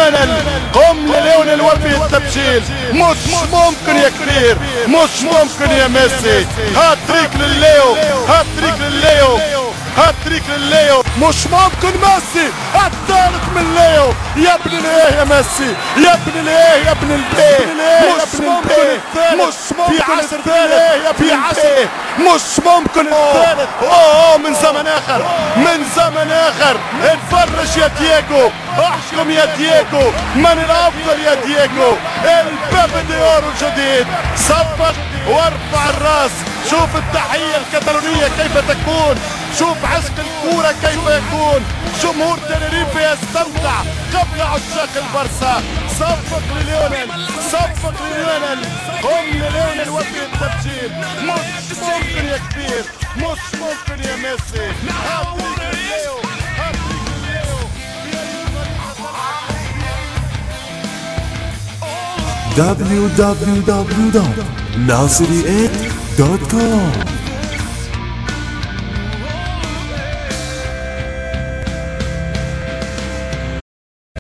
لليونيل قم لليونيل وفي التبجيل مش ممكن يا كبير مش ممكن يا ميسي هاتريك لليو هاتريك لليو هاتريك لليو مش ممكن ميسي الثالث من ليو يا ابن الايه يا ميسي يا ابن الايه يا ابن البيه مش ممكن مش ممكن في عصر ثالث في عصر مش ممكن الثالث اوه من زمن اخر من زمن اخر اتفرج يا دييغو احكم يا دييغو من الافضل يا دييغو الباب ديورو الجديد صفق وارفع الراس شوف التحية الكتالونية كيف تكون شوف عشق الكورة كيف يكون جمهور تنريفة يستمتع قبل عشاق البرسا صفق لليونيل صفق لليونيل قم لليونيل وفي التبجيل مش ممكن يا كبير مش ممكن يا ميسي هاتريك الليو هاتريك الليو www.nasri8.com